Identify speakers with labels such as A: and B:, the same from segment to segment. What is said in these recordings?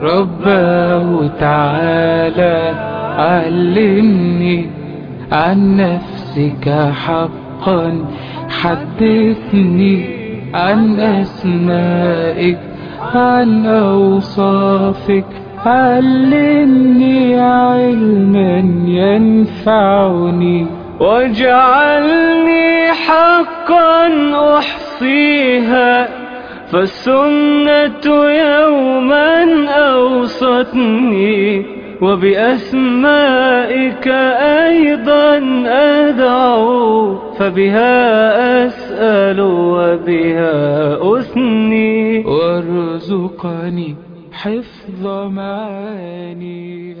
A: رباه تعالى علمني عن نفسك حقا حدثني عن أسمائك عن أوصافك علمني علما ينفعني واجعلني حقا أحصيها فالسنة يوما أوصتني وبأسمائك أيضا أدعو فبها أسأل وبها أثني وارزقني حفظ معاني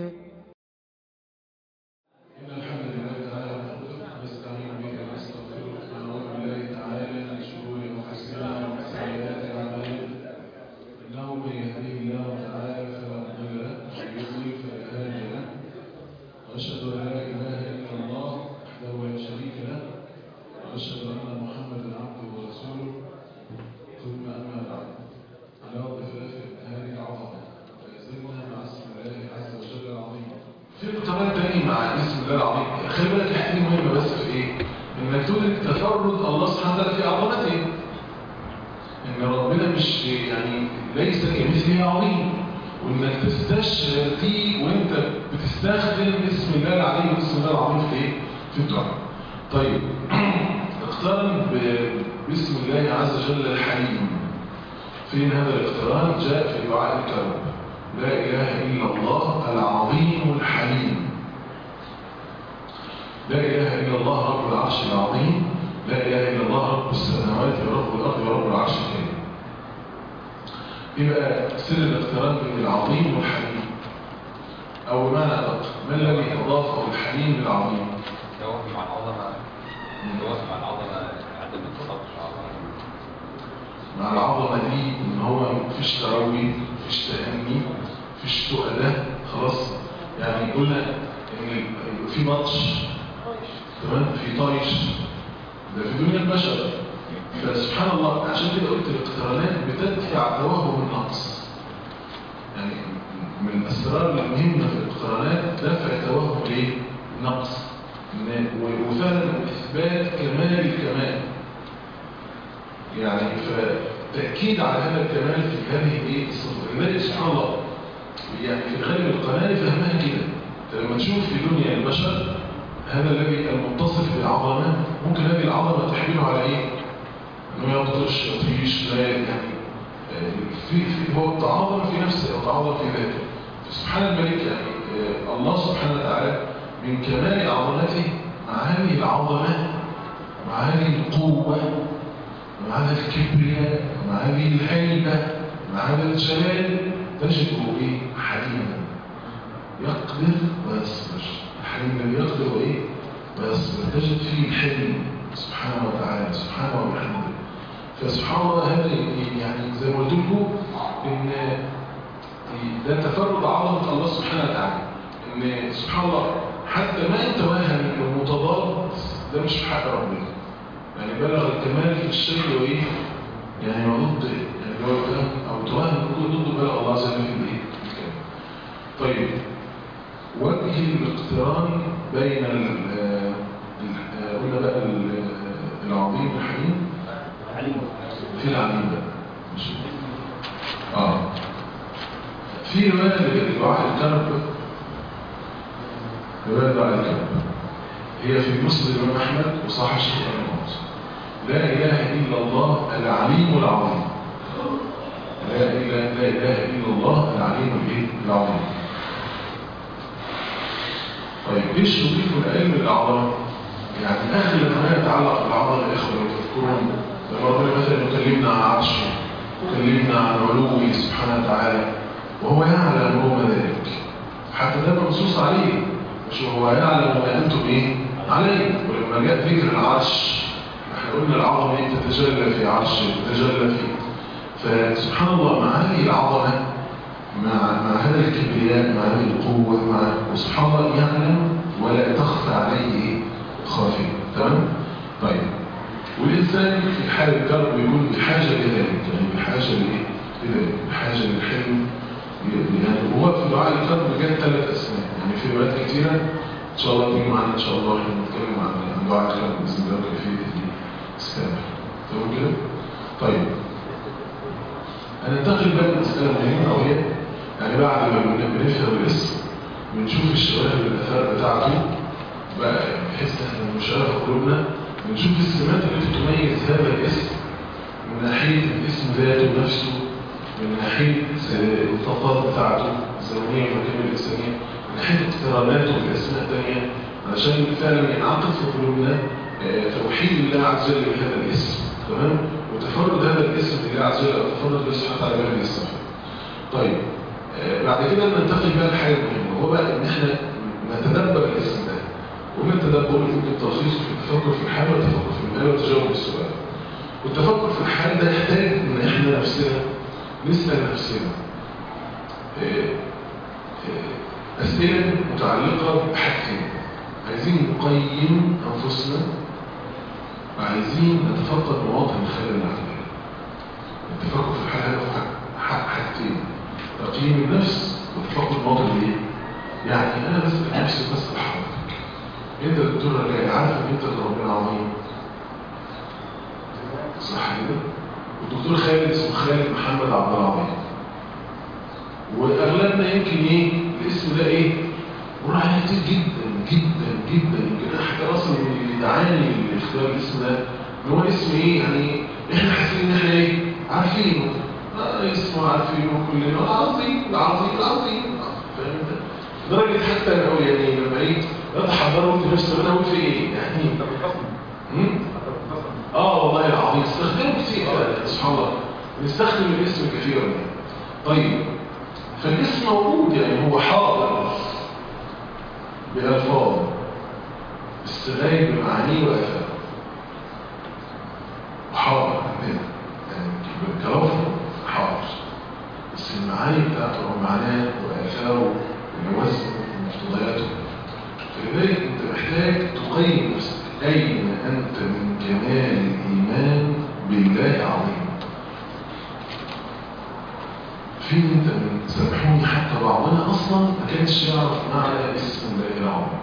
B: إن الحمد لله تعالى نحمده ونستعين به ونستغفره ونعوذ بالله تعالى من شرور أنفسنا ومن سيئات أعمالنا إنه من يهديه الله تعالى فلا مضل له ومن يضلل فلا هادي له وأشهد أن لا إله إلا الله وحده لا شريك له وأشهد أن محمدا عبده ورسوله ثم أما بعد على أرض خلاف هذه العظمة فيزلنا مع اسم الله عز وجل العظيم في اقتران تاني مع اسم الله العظيم خلي بالك الحته دي مهمه بس في ايه؟ انك تدرك تفرد الله سبحانه وتعالى في عظمته ان ربنا مش يعني ليس كمثله عظيم وانك تستشعر دي وانت بتستخدم اسم الله العليم واسم الله العظيم في ايه؟ في الدعاء. طيب اقترن ب- باسم الله عز وجل الحليم. فين هذا الاقتران؟ جاء في دعاء الكرب. لا اله الا الله العظيم الحليم. لا إله إلا الله رب العرش العظيم لا إله إلا الله رب السماوات ورب الأرض ورب العرش الكريم يبقى سر الاقتران بين العظيم والحليم أو بمعنى أدق ما الذي أضافه الحليم للعظيم
C: توهم مع العظمة توهم مع العظمة عدم اتصال بالعظمة
B: مع العظمة دي إن هو مفيش تروي مفيش تأني مفيش تؤدة خلاص يعني قلنا إن في ماتش تمام في طايش ده في دنيا البشر فسبحان الله عشان كده قلت الاقترانات بتدفع توهم النقص يعني من الاسرار المهمه في الاقترانات دفع توهم الايه؟ النقص إن- و- وفعلا اثبات كمال الكمال يعني فتاكيد على هذا الكمال في هذه الايه الصفه لذلك سبحان الله يعني في الغالب القناه فهمها كده أنت لما تشوف في دنيا البشر هذا الذي المتصف بالعظمه ممكن هذه العظمه تحمله على ايه؟ انه يبطش يطيش لا يعني آه، في في هو تعاظم في نفسه او تعاظم في ذاته فسبحان الملك يعني آه، الله سبحانه وتعالى من كمال عظمته مع هذه العظمه مع هذه القوه مع هذا الكبرياء مع هذه الهيبه مع هذا الجلال تجده ايه حليما يقدر ويصبر الحليم الذي يقدر وايه ويصبر تجد فيه الحلم سبحانه وتعالى سبحانه وبحمده فسبحان الله هذا يعني زي ما قلت لكم ان ده تفرد عظمه الله سبحانه وتعالى ان سبحان الله حتى ما يتوهم انه متضاد ده مش في حق ربنا يعني بلغ الكمال في الشيء وايه يعني وضد يعني هو ده او توهم كل ضده بلغ الله عز وجل في الايه الكمال. طيب وجه الاقتران بين ال- ال- قلنا بقى ال- العظيم والحليم في العليم بقى ماشي اه في رواية لدعاء الكرب رواية دعاء الكرب هي في مسلم الإمام أحمد وصحح الشيخ الألباني لا إله إلا الله العليم العظيم لا إله, لا إله إلا الله العليم الإيه؟ العظيم طيب ايش تضيف العلم للعظمه؟ يعني اغلب ما يتعلق بالعظمه يا اخوه لو تذكرون لما ربنا مثلا يكلمنا عن عرشه يكلمنا عن علوه سبحانه وتعالى وهو يعلم رغم ذلك حتى ده منصوص عليه مش هو يعلم ما انتم ايه عليه ولما جاء ذكر العرش احنا قلنا العظمه ايه تتجلى في عرشه تتجلى فيه فسبحان الله مع هذه العظمه مع مع هذا الكبرياء مع هذه القوة مع وسبحان الله يعلم ولا تخفى عليه خافية تمام؟ طيب والإنسان في حال الكرب يكون بحاجة لذلك يعني بحاجة لإيه؟ لذلك بحاجة للحلم يعني دعاء القلب جت ثلاث اسماء يعني في روايات كتيره ان شاء الله تيجي معانا ان شاء الله واحنا بنتكلم عن عن دعاء القلب باذن الله وكيفيه الاستجابه تمام كده؟ طيب هننتقل بقى لمساله مهمه وهي يعني بعد ما بن- بنفهم الاسم بنشوف الشواهد والاثار بتاعته بقى بحيث ان احنا نشرح في قلوبنا بنشوف السمات التي تميز هذا الاسم من ناحيه الاسم ذاته نفسه من ناحيه التطابق بتاعته الزمنيه والمكان الانسانيه من ناحيه اقتراناته بالاسماء الثانيه علشان فعلا ينعقد في قلوبنا آه، توحيد الله عز وجل بهذا الاسم تمام وتفرد هذا الاسم لله عز وجل او تفرد الله سبحانه وتعالى بهذا الاسم طيب آه، بعد كده ننتقل بقى لحاجه مهمه وهو بقى ان احنا نتدبر الاسم ده ومن التدبر يمكن تلخيصه في التفكر في الحال والتفكر في المال والتجاوب بالسؤال والتفكر في الحال ده يحتاج ان احنا نفسنا نسال نفسنا آه، آه، اسئله متعلقه بحاجتين عايزين نقيم انفسنا وعايزين نتفقد مواطن الخلل اللي عندنا التفكر في الحال هذا حاج- حاج- حاجتين تقييم النفس وتفقد مواطن الايه يعني انا بسال نفسي بسال حضرتك انت يا دكتور رجاء عارف ان انت ربنا عظيم صح كده والدكتور خالد اسمه خالد محمد عبد العظيم واغلبنا يمكن ايه الاسم ده ايه مر عليه كتير جدا جدا جدا يمكن انا حتى اصلا اللي دعاني لاختيار الاسم ده ان هو اسم ايه يعني احنا حاسين ان احنا ايه عارفينه آه اسمه عارفينه كلنا العظيم العظيم العظيم فاهم انت لدرجه حتى لو يعني لما ايه اتحضر قلت نفسي انا اقول في ايه يعني
C: انت بتخصم
B: مم؟
C: انت بتخصم
B: اه والله العظيم استخدمه كتير آه، سبحان الله نستخدم الاسم كثيرا طيب فالاسم موجود يعني هو حاضر بألفاظ استغاية بمعانيه وآثاره وحاضر عندنا يعني كلفظ حاضر بس المعاني بتاعته ومعناه وآثاره ووزنه ومقتضياته فلذلك انت محتاج تقيم نفسك اين انت من كمال الايمان بالله عظيم فين انت من سامحوني حتى بعضنا اصلا ما كانش يعرف معنى اسم الله العظيم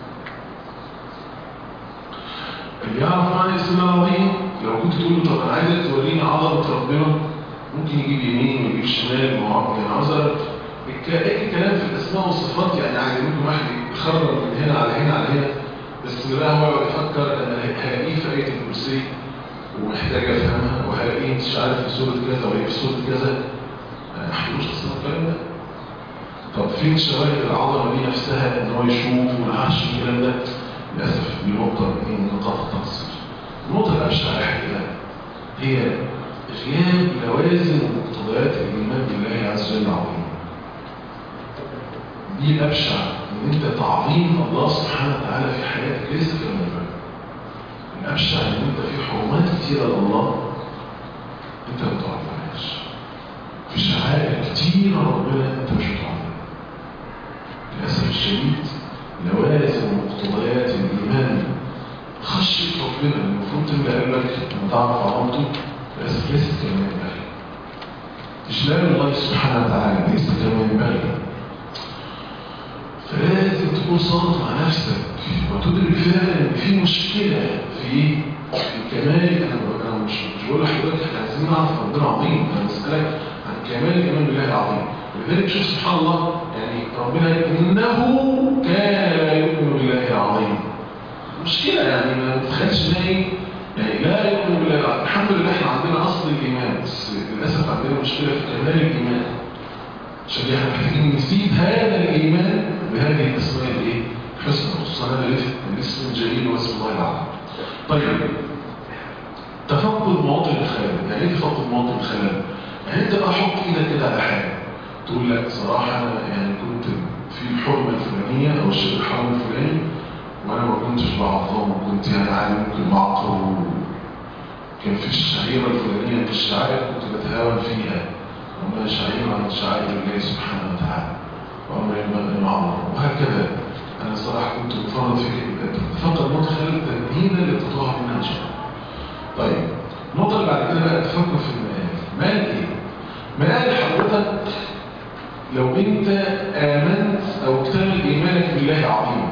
B: اللي يعرف معنى اسم الله العظيم لو كنت تقول له طب انا عايزك توريني عظمه ربنا ممكن يجيب يمين ويجيب شمال ما هو يعني عاوز أعرف الك- اي كلام في الاسماء والصفات يعني عادي ممكن واحد يخرج من هنا على هنا على هنا بس بقى هو يقعد يفكر انا هلاقيه في ايه الكرسي ومحتاج افهمها وهلاقيه مش عارف في سوره كذا وهي في سوره كذا ما حلوش اصلا الكلام ده طب فين شواهد العظمه دي نفسها ان هو يشوف والعرش والكلام ده للاسف دي نقطه من نقاط التقصير النقطه الابشع الحقيقه هي غياب لوازم ومقتضيات الايمان بالله عز وجل العظيم دي الابشع ان انت تعظيم الله سبحانه وتعالى في حياتك ليس في المنفعه الابشع ان انت في حرمات كتيره لله انت ما تعرفهاش في شعائر كتيره ربنا انت مش بتعرفها للاسف الشديد لوازم ومقتضيات الايمان خشيه ربنا اللي المفروض تملى قلبك لما تعرف عظمته للاسف ليست كما ينبغي اجلال الله سبحانه وتعالى ليس كما ينبغي فلازم تكون صادق مع نفسك وتدرك فعلا ان في مشكله في في كمال انا انا مش مش بقول لحضرتك احنا عايزين نعرف ربنا عظيم انا بسالك عن كمال الايمان بالله العظيم ولذلك شوف سبحان الله يعني ربنا انه كان لا يؤمن بالله العظيم مشكله يعني ما تتخيلش ان هي يعني لا يؤمن بالله العظيم الحمد لله احنا عندنا اصل الايمان بس للاسف عندنا مشكله في كمال الايمان عشان كده احنا محتاجين نزيد هذا الايمان بهذه الاسماء الايه الحسنى خصوصا هذا الاسم الاسم الجليل واسم الله العظيم طيب تفقد مواطن الخلل يعني ايه تفقد مواطن الخلل يعني انت بقى حط ايدك كده على حاجه تقول لك صراحه انا يعني كنت في الحرمه الفلانيه او الشيء الحرام الفلاني وانا ما كنتش بعظم وكنت يعني عادي ممكن بعقر كان في الشعيره الفلانيه في الشعائر كنت بتهاون فيها وما شعيره عن شعائر الله سبحانه وتعالى وأمر ينبغي معروف وهكذا أنا صراحة كنت مفرط في فقط نقطة خلال تمهيدا للتطوع منها إن شاء الله طيب النقطة اللي بعد كده بقى تفكر في المآل مال إيه؟ مال حضرتك لو انت امنت او اكتمل ايمانك بالله عظيما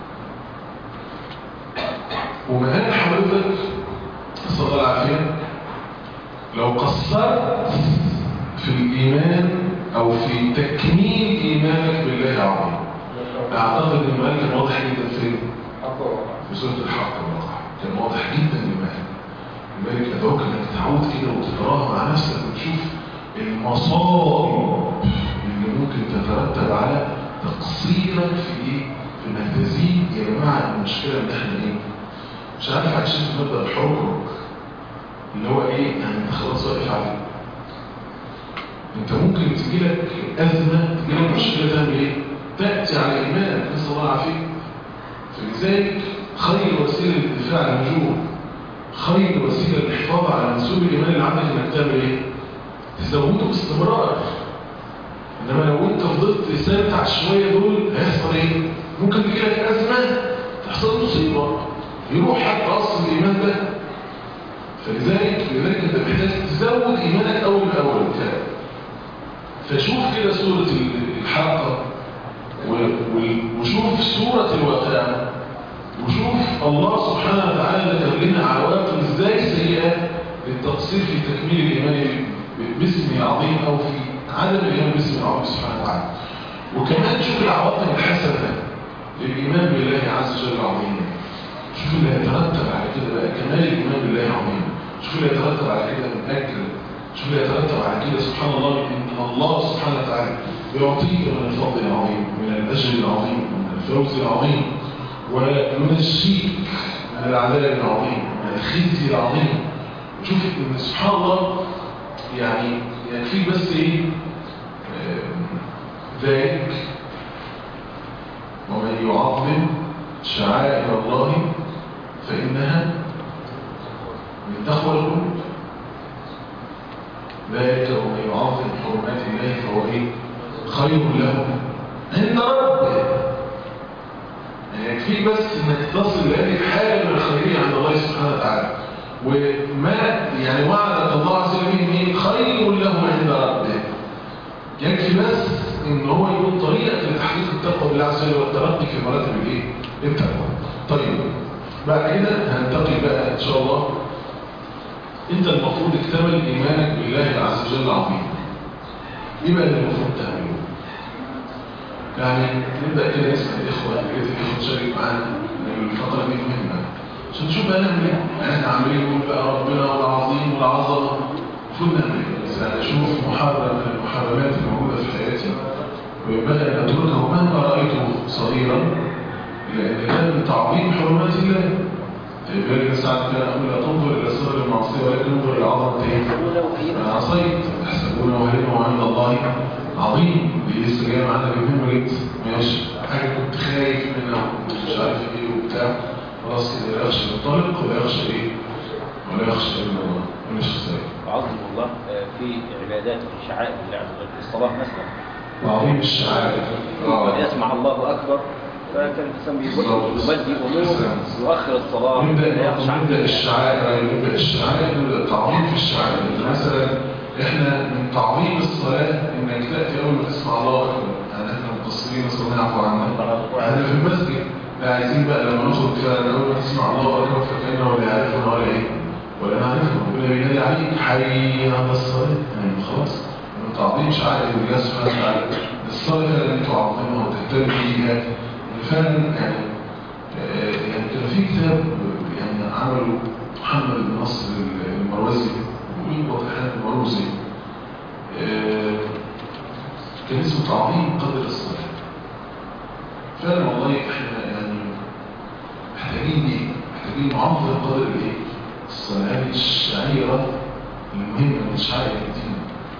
B: ومهام حضرتك صلى الله العافيه لو قصرت في الايمان او في تكميل ايمانك بالله عظيم اعتقد ان المال كان واضح جدا فين في سوره الحق والواقع كان واضح جدا المال الملك ادعوك انك تعود كده وتقراها مع نفسك وتشوف المصائب اللي ممكن تترتب على تقصيرك في ايه في انك تزيد يا جماعه المشكله ان احنا ايه مش عارف عايشين في مبدا الحركرك اللي هو ايه يعني انت خلاص واقف عليه انت ممكن تجيلك ازمه تجيلك مشكله تعمل ايه تاتي على ايمانك نسال الله العافيه فلذلك خير وسيله للدفاع عن الوجوه خير وسيله للحفاظ على منسوب الايمان اللي عندك انك تعمل ايه تزوده باستمرار انما لو انت فضلت ثابت على الشويه دول هيحصل ايه ممكن تجيلك ازمه تحصل مصيبه يروح حتى اصل الايمان ده فلذلك لذلك انت محتاج تزود ايمانك اول باول كده فشوف كده سوره الحلقه وشوف سوره الواقعه وشوف الله سبحانه وتعالى ذكر لنا عواقب ازاي سيئه للتقصير في تكميل الايمان باسمه العظيم او في عدم الايمان باسمه العظيم سبحانه وتعالى وكمان شوف العواقب الحسنه للايمان بالله عز وجل العظيم شوف اللي هيترتب على كده بقى كمال الايمان بالله العظيم شوف اللي هيترتب على كده من اجر شوف اللي هيترتب على كده سبحان الله ان الله سبحانه وتعالى يعطيك من الفضل العظيم من الاجر العظيم من الفوز العظيم وينجيك من العذاب العظيم من الخزي العظيم وشوف ان سبحان الله يعني يكفيك بس ايه ذلك ومن يعظم شعائر الله فإنها من تقوى القلوب ذلك ومن يعظم حرمات الله فهو ايه خير له عند ربه يعني يكفيك بس انك تصل لهذه الحاله من الخيريه عند الله سبحانه وتعالى وما يعني وعدك الله عز وجل ايه خير له عند ربه يكفي بس ان هو يكون طريقه لتحقيق التقوى بالله عز وجل والترقي في مراتب الايه التقوى طيب بعد كده هننتقل بقى ان شاء الله انت المفروض اكتمل ايمانك بالله عز وجل العظيم ايه بقى اللي المفروض تعمله يعني نبدا كده نسال الاخوه اللي الاخوه تشارك معانا الفتره دي مهمه عشان نشوف بقى نعمل ايه يعني احنا عاملين نقول بقى ربنا والعظيم والعظمه المفروض نعمل ايه بس يعني اشوف محرم من المحرمات الموجوده في حياتي وينبغي ان اتركه مهما رايته صغيرا لان ده من تعظيم حرمات الله طيب يا ساعات كان اقول لا تنظر الى صغر المعصيه ولكن انظر الى عظمه ايه؟ انا عصيت تحسبونه وهلمه عند الله عظيم دي لسه جايه معانا بمهم جدا ماشي حاجه كنت خايف منها وكنت مش عارف ايه وبتاع خلاص كده لا يخشى الطلق ولا يخشى ايه؟ ولا يخشى الا الله ولا يخشى
D: وعظم الله في عبادات في شعائر الله عز وجل في الصلاه مثلا
B: وعظيم الشعائر
D: قد يسمع الله اكبر فكان الانسان يبدي امور يؤخر الصلاه
B: نبدا نبدا الشعائر نبدا الشعائر نبدا التعظيم في الشعائر مثلا احنا من تعظيم الصلاه انك تاتي اول ما تسمع الله اكبر يعني احنا مقصرين نسال الله يعفو عنا احنا في المسجد لا عايزين بقى لما نخرج فعلا اول ما تسمع الله اكبر فكانه ولا يعرفنا ولا ايه ولا نعرفه ربنا بينادي عليك حي على الصلاه يعني خلاص من تعظيم شعائر الله سبحانه وتعالى الصلاه فعلا تعظمها وتهتم بيها فعلا يعني يعني كان في كتاب يعني عمله محمد بن نصر المروزي ومين وضحان المروزي كان اسمه تعظيم قدر الصلاة فعلا والله احنا يعني محتاجين ايه؟ محتاجين نعظم قدر الايه؟ الصلاة هذه الشعيرة المهمة من شعائر الدين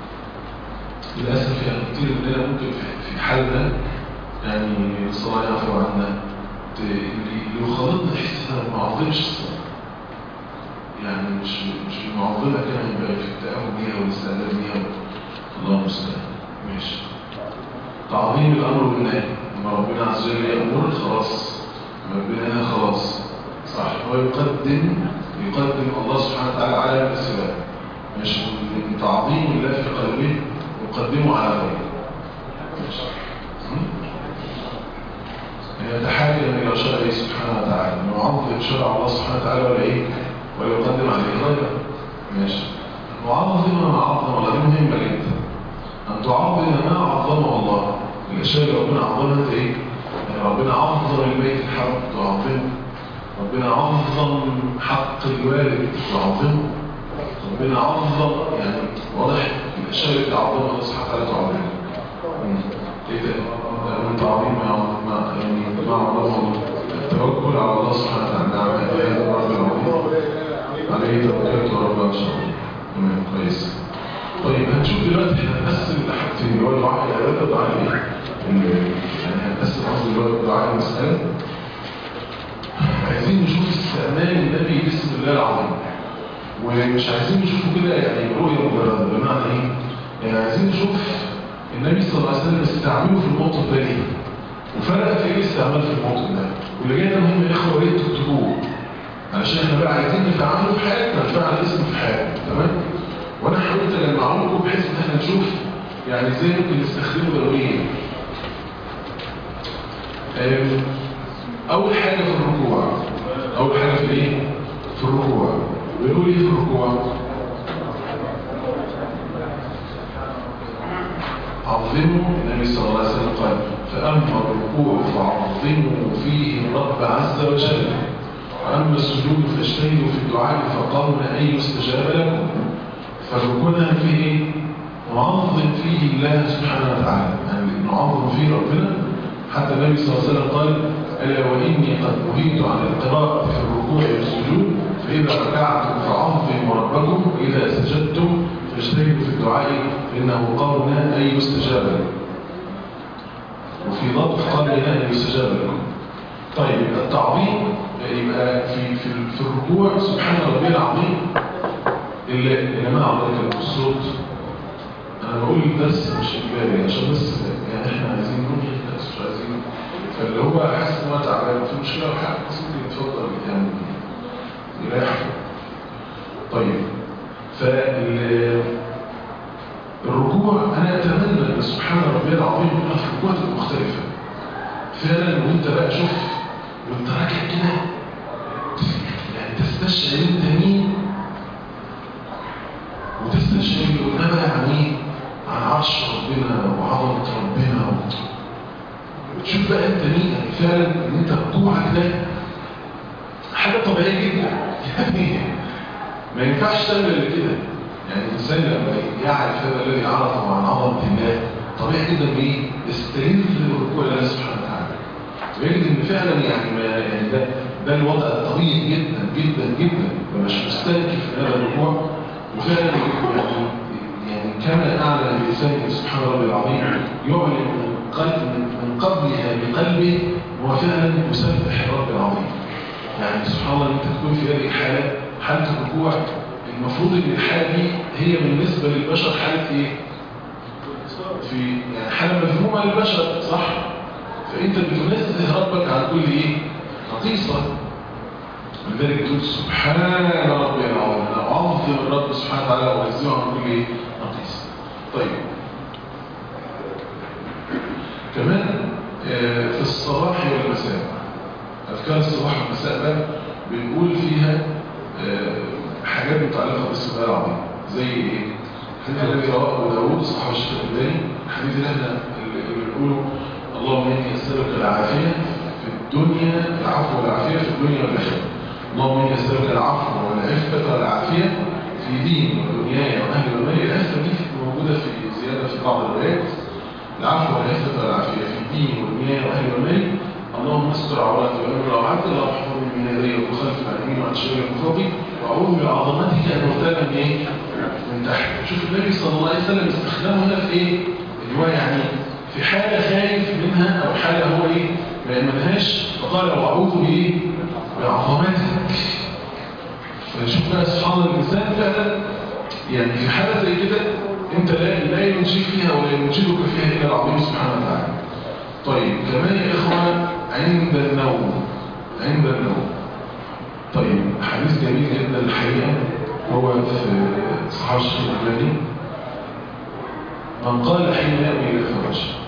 B: للأسف يعني كتير مننا ممكن في حالنا يعني الصلاة يعفو عنا اللي يخلطنا حس انها ما عظمش الصلاة يعني مش مش معظمة كده يبقى في التأهل بيها والاستعداد بيها الله المستعان ماشي تعظيم الأمر بالنهي لما ربنا عز وجل يأمر خلاص لما ربنا هنا خلاص صح هو يقدم يقدم الله سبحانه وتعالى على السبب مش من تعظيم الله في قلبه يقدمه على غيره يتحاكم إلى شرعه سبحانه وتعالى نعظم شرع الله سبحانه وتعالى ولا إيه ولا يقدم عليه غيره ماشي نعظم ما عظم الله دي مهمة جدا أن تعظم ما عظمه الله الأشياء اللي ربنا عظمها أنت إيه يعني ربنا عظم البيت الحرام تعظمه ربنا عظم حق الوالد تعظمه ربنا عظم يعني واضح الأشياء اللي عظمها الله سبحانه وتعالى تعظمها ايه ده من تعظيم ما يعني ما عظمه التوكل على الله سبحانه وتعالى نعم هذا رب العظيم عليه توكلت ورب ان شاء الله تمام كويس طيب هنشوف دلوقتي احنا هنقسم لحاجتين اللي هو دعاء العباده ودعاء الايه يعني هنقسم قصدي اللي هو دعاء المساله عايزين نشوف استعمال النبي باسم الله العظيم ومش عايزين نشوفه كده يعني رؤيه مجرده بمعنى ايه يعني عايزين نشوف النبي صلى الله عليه وسلم استعمله في الموطن ده ليه وفرق في ايه الاستعمال في الموطن ده واللي جاي ده مهم يا اخوه ليه تكتبوه علشان احنا بقى عايزين نفعله في حياتنا نفعل اسمه في حياتنا تمام وانا حاولت اجمعه لكم بحيث ان احنا نشوف يعني ازاي ممكن نستخدمه ضروريا اول حاجه في الركوع اول حاجه في ايه في الركوع بيقول ايه في الركوع عظموا النبي صلى الله عليه وسلم قال فأما الركوع فعظموا فيه الرب عز وجل وأما السجود فاجتهدوا في الدعاء فقالوا أن يستجاب لكم فالركوع فيه نعظم فيه الله سبحانه وتعالى يعني نعظم فيه ربنا حتى النبي صلى الله عليه وسلم قال ألا وإني قد نهيت عن القراءة في الركوع والسجود فإذا ركعتم فعظموا ربكم وإذا سجدتم فاجتهدوا في الدعاء إنه قولنا أن يستجاب لكم وفي ضبط قولنا أن يستجاب لكم طيب التعظيم يبقى في في في الركوع سبحان ربي العظيم اللي اللي ما عملك الصوت انا بقول الدرس مش اجباري عشان بس يعني احنا عايزين ننهي الدرس مش عايزين فاللي هو حاسس ان هو تعبان في مشكله او حاجه بس ممكن يتفضل يعني يريح طيب فال الركوع انا اتمنى ان سبحان ربي العظيم يبقى في الركوع تبقى مختلفه فعلا وانت بقى شوف وانت راكع كده يعني تستشعر انت مين وتستشعر اللي قدامها عن ايه عن عرش ربنا وعظمه ربنا وتشوف بقى انت مين يعني فعلا ان انت ركوعك ده حاجه طبيعيه جدا يعني ما ينفعش تعمل الا كده يعني الانسان لما يعرف هذا الذي عرفه عن عظمه الله طبيعي جدا بايه يستلذ بالركوع لله سبحانه وتعالى ويجد ان فعلا يعني ما يعني ده ده الوضع الطبيعي جدا جدا جدا مش مستنكف في هذا الركوع وفعلا يعني يعني كما اعلن بلسانه سبحان ربي العظيم يعلن من قلب من قبلها بقلبه هو فعلا يسبح الرب العظيم يعني سبحان الله انت تكون في هذه الحاله حاله الركوع المفروض ان الحاله دي هي بالنسبه للبشر حاله ايه في يعني حاله مفهومه للبشر صح فانت بتنزه ربك عن كل ايه نقيصه لذلك تقول سبحان ربي العظيم انا اعظم الرب سبحانه وتعالى وانزهه عن كل ايه نقيصه طيب كمان آه في الصباح والمساء اذكار الصباح والمساء بقى بنقول فيها آه حاجات متعلقه بالسؤال العظيم زي ايه الحديث الذي رواه ابو داوود صحابه الشيخ الالباني الحديث اللي احنا اللي بنقوله اللهم اني اسالك العافيه في الدنيا العفو والعافيه في الدنيا والاخره اللهم اني اسالك العفو والعفه والعافيه في دين ودنياي واهل ومالي العفه دي موجوده في زياده في بعض الروايات العفو والعفه والعافيه في دين ودنياي واهل ومالي اللهم استر عوراتي وامر روعاتي اللهم احفظني من يدي ومن خلفي وعن يميني وعن شمالي ومن فوقي واعوذ بعظمتك ان اغتال من ايه؟ من تحت شوف النبي صلى الله عليه وسلم استخدامه هنا في ايه؟ اللي هو يعني في حاله خايف منها او حاله هو ايه؟ ما يأمنهاش فقال واعوذ بايه؟ بعظمتك فشوف بقى سبحان الله الانسان فعلا يعني في حاله زي كده انت لا لا ينشيك فيها ولا ينشدك فيها الا العظيم سبحانه وتعالى طيب كمان يا إخوة عند النوم عند النوم طيب حديث جميل جدا الحقيقة هو في صحاح الشيخ الألباني من قال حين يأوي إلى فراشه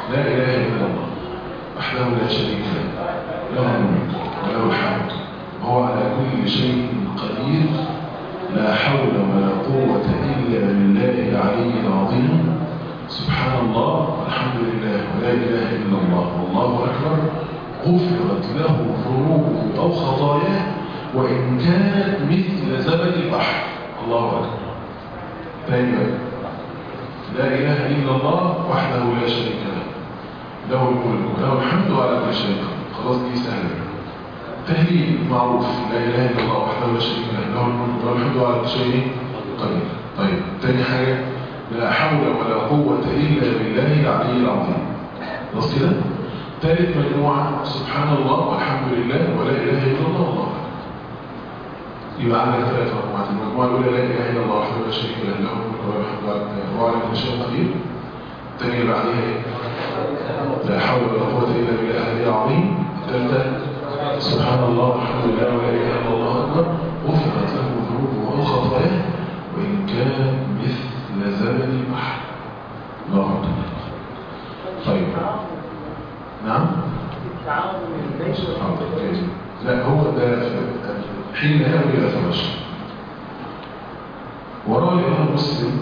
B: لا إله إلا الله وحده لا شريك له له الملك وله الحمد وهو على كل شيء قدير لا حول ولا قوة إلا بالله العلي العظيم سبحان الله والحمد لله ولا إله إلا الله والله أكبر غفرت له ذنوبه أو خطاياه وإن كانت مثل زبد البحر الله أكبر ثاني بقى. لا إله إلا الله وحده لا شريك له له الملك وله الحمد على كل شيء خلاص دي سهلة تهليل معروف لا إله إلا الله وحده لا شريك له له الملك وله الحمد على كل شيء قدير طيب تاني حاجة لا حول ولا قوة إلا بالله العلي العظيم خلاص كده ثالث مجموعة سبحان الله والحمد لله ولا إله إلا الله والله أكبر. يبقى عندك ثلاث مجموعات المجموعة الأولى لا إله إلا الله وحده لا شريك له له الملك وله الحمد على- وهو على كل شيء قدير الثانية اللي بعديها إيه؟ لا حول ولا قوة إلا بالله العلي العظيم الثالثة سبحان الله والحمد لله ولا إله إلا الله أكبر غفرت له ذنوبه وخطاياه وإن كان مثل زبد البحر الله أكبر طيب نعم حاضر، أوكي. لا هو ده في- حين يأوي إلى فراشه وروى الإمام مسلم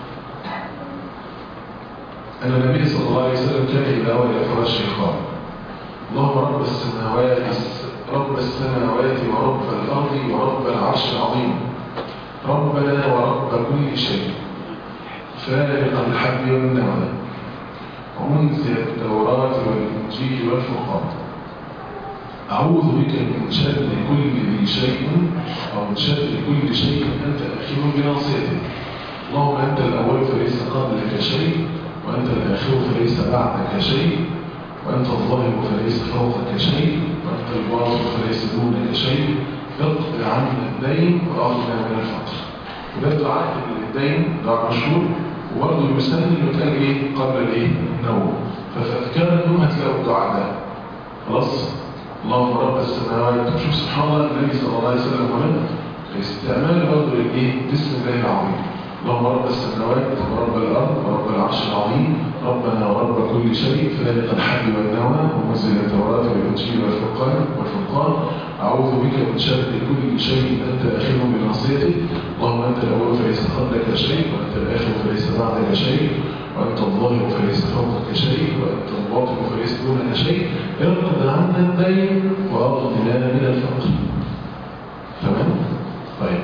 B: أن النبي صلى الله عليه وسلم كان إذا أوى إلى فراشه قال اللهم رب السماوات رب السماوات ورب الأرض ورب العرش العظيم ربنا ورب كل شيء فارق الحب والنوى ومنزل التوراة والإنجيل والفرقان أعوذ بك من شر كل ذي شيء أو من شر كل شيء أنت أخير بناصيته اللهم أنت الأول فليس قبلك شيء وأنت الآخر فليس بعدك شيء وأنت الظاهر فليس فوقك شيء وأنت الباطن فليس دونك شيء اقض عنا الدين وأغنى من الفقر وده الدعاء الدين دعاء مشهور وبرضه يسن انه كان ايه قبل الايه النوم ففي اذكار النوم هتلاقوا الدعاء ده خلاص اللهم رب السماوات شوف سبحان الله النبي صلى الله عليه وسلم هنا استعمال برضه للايه بسم الله العظيم اللهم رب السماوات ورب الارض ورب العرش العظيم ربنا ورب كل شيء فالق الحب والنوى ومنزل التوراه والانجيل والفرقان والفرقان اعوذ بك من شر كل شيء انت اخر بناصيته اللهم انت الاول فليس قبلك شيء وانت الاخر فليس بعدك شيء وانت الظاهر فليس فوقك شيء وانت الباطن فليس دونك شيء ارقد عنا الدين واغننا من الفقر تمام طيب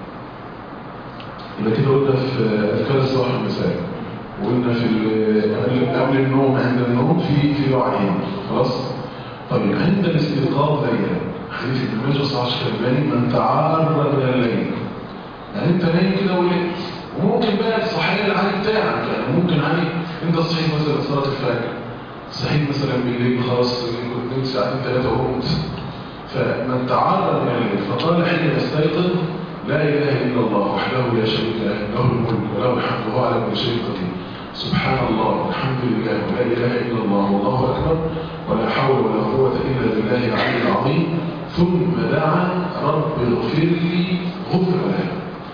B: يبقى كده قلنا في اذكار الصباح والمساء وقلنا في ال- قبل قبل النوم عند النوم في في دعائين خلاص طيب عند الاستيقاظ ليلا حديث ابن ماجه صحيح الشرباني من تعرض من الليل يعني انت نايم كده ولقيت وممكن بقى الصحيان العادي بتاعك يعني ممكن عادي انت صحيت مثلا صلاه الفجر صحيت مثلا بالليل خلاص كنت نمت ساعتين ثلاثه وقمت فمن تعرض من الليل فقال حين يستيقظ لا اله الا الله وحده لا شريك له له الملك وله الحمد وهو على كل شيء قدير سبحان الله والحمد لله ولا اله الا الله والله اكبر ولا حول ولا قوه الا بالله العلي العظيم ثم دعا رب اغفر لي غفر له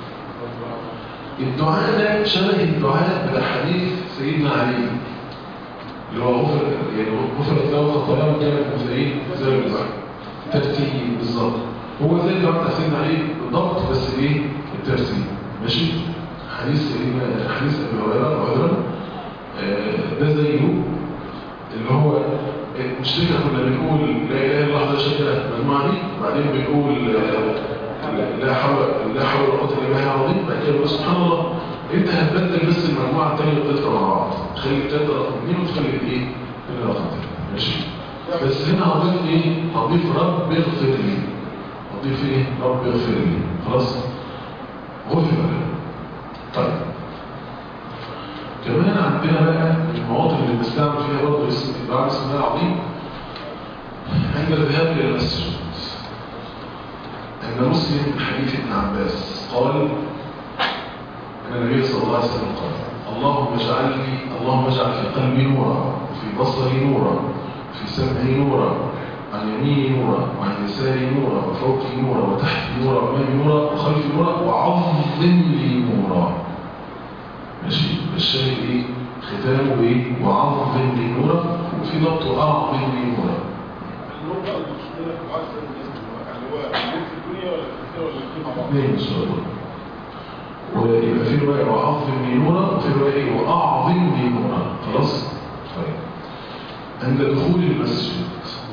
B: الدعاء ده شبه الدعاء بتاع حديث سيدنا علي اللي هو غفر يعني غفرت له خطاياه كانت مثلين زي الدعاء ترتيب بالظبط هو زي الدعاء بتاع سيدنا علي بالضبط بس ايه الترتيب ماشي حديث سيدنا حديث ابي هريره هريره آه، ده زيه اللي هو مش كده كنا بنقول لا اله الا الله ده شكله المجموعه دي وبعدين بنقول آه، لا حول لا حول ولا قوه الا بالله العظيم بعد كده بنقول سبحان الله انت هتبدل بس المجموعه الثانيه والثالثه مع بعض تخلي الثالثه رقم اثنين وتخلي الايه؟ الثانيه رقم ثلاثه ماشي بس هنا هضيف ايه؟ هضيف رب اغفر لي هضيف ايه؟ رب اغفر لي خلاص؟ غفر لي طيب كمان عندنا بقى المواطن اللي بنستعمل فيها برضه اسم الدعاء بسم الله العظيم عند الذهاب الى المسجد عند مسلم حديث ابن عباس قال ان النبي صلى الله عليه وسلم قال اللهم اجعل لي اللهم اجعل في قلبي نورا وفي بصري نورا وفي سمعي نورا عن يميني نورا وعن يساري نورا وفوقي نورا وتحتي نورا وامامي نورا وخلفي نورا وعظم لي نورا ماشي الشاهد ايه ختامه ايه وعظم ميمورة وفي ضبط اعظم ميمورة
E: النور بقى المشكلة في العصر الاسم يعني هو النور في الدنيا ولا في الدنيا ولا الاثنين مع بعض؟
B: اثنين ان شاء الله ويبقى في رواية وعظم ميمورة وفي رواية ايه واعظم ميمورة خلاص طيب عند دخول المسجد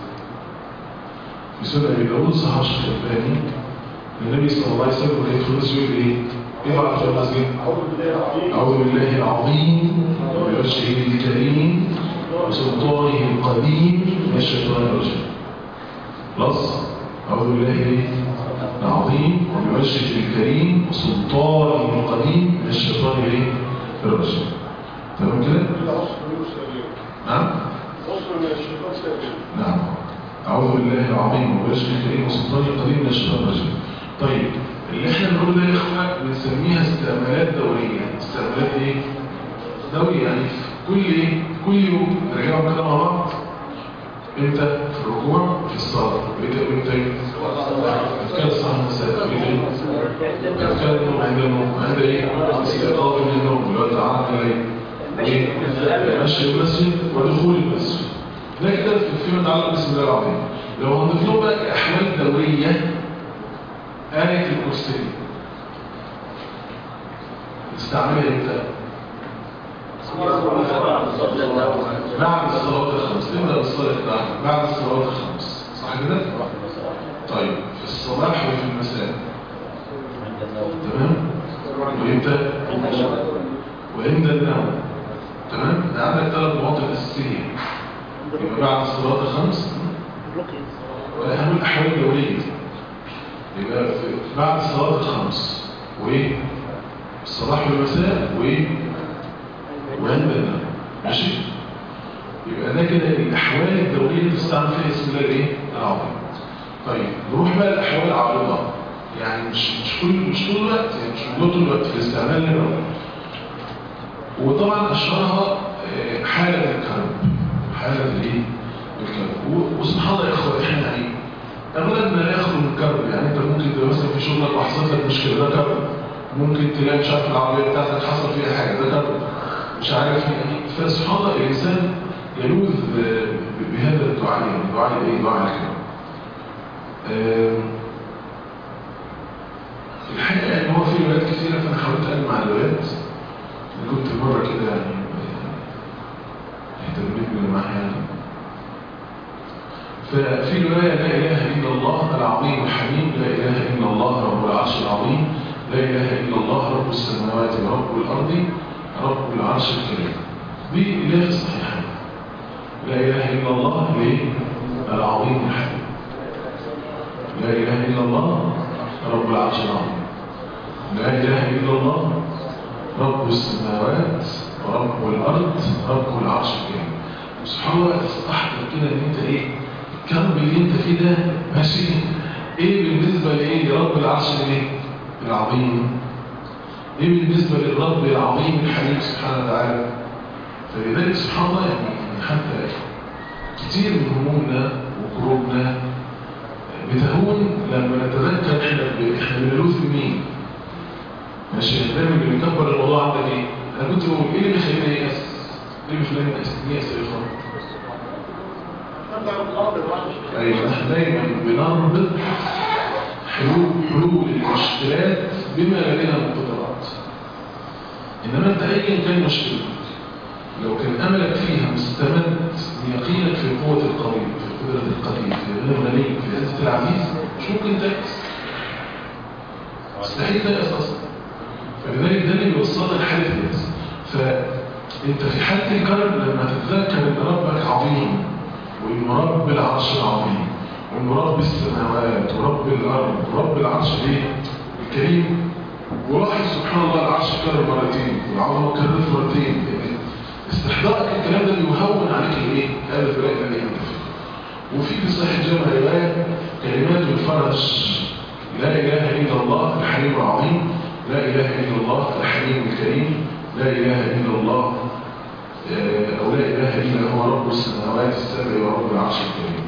B: في سنة أبي داود صحيح الشيخ الألباني النبي صلى الله عليه وسلم كان يدخل المسجد يقول ايه؟ ايه بعد في المسجد؟
E: أعوذ بالله العظيم
B: أعوذ بالله العظيم وبوجهه الكريم وسلطانه القديم من الشيطان الرجيم خلاص أعوذ بالله إيه؟ العظيم وبوجهه الكريم وسلطانه القديم من الشيطان إيه؟ الرجيم تمام كده؟
E: العصر منه سابق
B: نعم؟
E: عصر من الشيطان سابق
B: نعم أعوذ بالله العظيم وبوجهه الكريم وسلطانه القديم من الشيطان الرجيم طيب اللي احنا بنقول ده يا اخوة بنسميها استعمالات دورية استعمالات ايه؟ دورية يعني في كل ايه؟ كل يوم نرجعهم كده مع بعض امتى؟ في الركوع في الصلاة وامتى وامتى؟ اذكار الصلاة المساء وامتى؟ اذكار النوم عند النوم عند ايه؟ استيقاظ من النوم اللي هو تعالى الليل ايه؟ مشي المسجد ودخول المسجد ده كده فيما يتعلق بسم الله العظيم لو هنضيف لهم بقى احوال دورية آية الكرسي استعملها امتى؟ بعد الصلاة الخمس نبدأ بالصلاة بعد بعد الصلاة الخمس صح كده؟ طيب في الصباح وفي المساء تمام؟ وامتى؟ وعند النوم تمام؟ ده عندك ثلاث مواطن أساسية يبقى بعد الصلاة الخمس وأهم الأحوال الدورية يبقى في- بعد الصلاة الخمس وإيه؟ الصباح والمساء وإيه؟ وعند النوم ماشي؟ يبقى ده كده الأحوال الدورية اللي بتستعمل فيها اسم الله الإيه؟ العظيم طيب نروح بقى الأحوال العارضة يعني مش مش كل مش طول الوقت يعني مش موجود طول الوقت في الاستعمال للرب وطبعا أشهرها آه، حالة الكرب حالة الإيه؟ الكرب و- وسبحان الله يا إخوة إحنا يعني أغلبنا لا يخلو من كرب يعني أنت ممكن تبقى مثلا في شغلك وحصلت لك مشكلة ده كرب ممكن تلاقي مش عارف العربية بتاعتك حصل فيها حاجة ده كرب مش عارف يعني فسبحان الله الإنسان يلوذ ب- بهذا الدعاء يعني دعاء الإيه؟ دعاء الكرب آم، الحقيقة يعني هو في روايات كثيرة فأنا حاولت أجمع الروايات أنا كنت مرة كده يعني اهتميت بالجماعة يعني ففي رواية لا إله إلا الله العظيم الحليم لا إله إلا الله رب العرش العظيم لا إله إلا الله رب السماوات ورب الأرض رب العرش الكريم دي إله في الصحيحين لا إله إلا الله ليه؟ العظيم الحليم لا إله إلا الله رب العرش العظيم لا إله إلا الله رب السماوات ورب الأرض رب العرش الكريم سبحان الله تستحضر كده ان انت ايه الكرب اللي انت فيه ده ماشي ايه بالنسبة لايه لرب العرش الايه العظيم ايه بالنسبة للرب العظيم الحليم سبحانه وتعالى فلذلك سبحان الله يعني حتى كتير من همومنا وكروبنا بتهون لما نتذكر احنا احنا بنلوث مين ماشي دايما اللي بيكبر الموضوع عندك ايه انا كنت بقول ايه اللي بيخليني يأس ايه اللي بيخليني يأس يأس يا اخوان ايوه احنا دايما بنربط حلول حلول المشكلات بما لدينا من قدرات انما انت ايا كان مشكلتك لو كان املك فيها مستمد من يقينك في قوه القوي في قدره القدير في غير الغني في عزه العزيز مش ممكن تيأس مستحيل تيأس اصلا فلذلك ده اللي بيوصلنا لحاله اليأس فانت في حاله الكرب لما تتذكر ان ربك عظيم وإن رب العرش العظيم وإن رب السماوات ورب الأرض ورب العرش الايه الكريم ولاحظ سبحان الله العرش كرر مرتين والعظمة كررت مرتين استحضارك الكلام ده بيهون عليك الايه هذا الفراق اللي انت فيه وفي في صحيح جامع رواية كلمات الفرج لا إله إلا الله الحليم العظيم لا إله إلا الله الحليم الكريم لا إله إلا الله أو لا إله إلا هو رب السماوات السبع ورب العرش الكريم